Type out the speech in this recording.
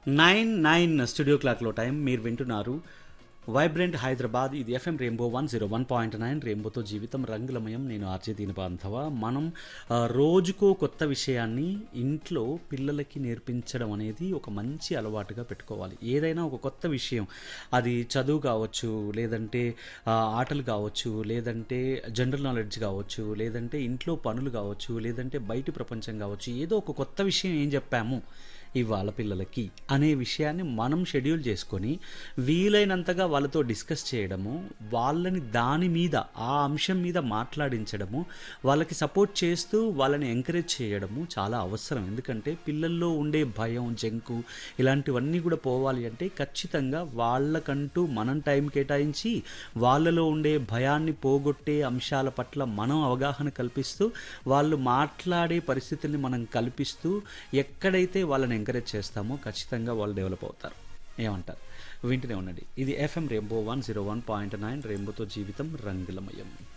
nine nine studio క్లాక్లో time మీరు వింటున్నారు వైబ్రెంట్ హైదరాబాద్ ఇది FM rainbow one zero one point nine రెయిన్బోతో జీవితం రంగులమయం నేను ఆర్జే దీని బాంధవ మనం ఆ, రోజుకో కొత్త విషయాన్ని ఇంట్లో పిల్లలకి నేర్పించడం అనేది ఒక మంచి అలవాటుగా పెట్టుకోవాలి ఏదైనా ఒక కొత్త విషయం అది చదువు కావచ్చు లేదంటే ఆ, ఆటలు కావచ్చు లేదంటే జనరల్ నాలెడ్జ్ కావచ్చు లేదంటే ఇంట్లో పనులు కావచ్చు లేదంటే బయటి ప్రపంచం కావచ్చు ఏదో ఒక కొత్త విషయం ఏం చెప్పాము ఇవాళ పిల్లలకి అనే విషయాన్ని మనం షెడ్యూల్ చేసుకొని వీలైనంతగా వాళ్ళతో డిస్కస్ చేయడము వాళ్ళని దాని మీద ఆ అంశం మీద మాట్లాడించడము వాళ్ళకి సపోర్ట్ చేస్తూ వాళ్ళని ఎంకరేజ్ చేయడము చాలా అవసరం ఎందుకంటే పిల్లల్లో ఉండే భయం జంకు ఇలాంటివన్నీ కూడా పోవాలి అంటే ఖచ్చితంగా వాళ్ళకంటూ మనం టైం కేటాయించి వాళ్ళలో ఉండే భయాన్ని పోగొట్టే అంశాల పట్ల మనం అవగాహన కల్పిస్తూ వాళ్ళు మాట్లాడే పరిస్థితుల్ని మనం కల్పిస్తూ ఎక్కడైతే వాళ్ళని ఎంకరేజ్ చేస్తామో ఖచ్చితంగా వాళ్ళు డెవలప్ అవుతారు ఏమంటారు వింటూనే ఉండండి ఇది FM rainbow one zero one point nine రెయిన్బోతో జీవితం రంగులమయం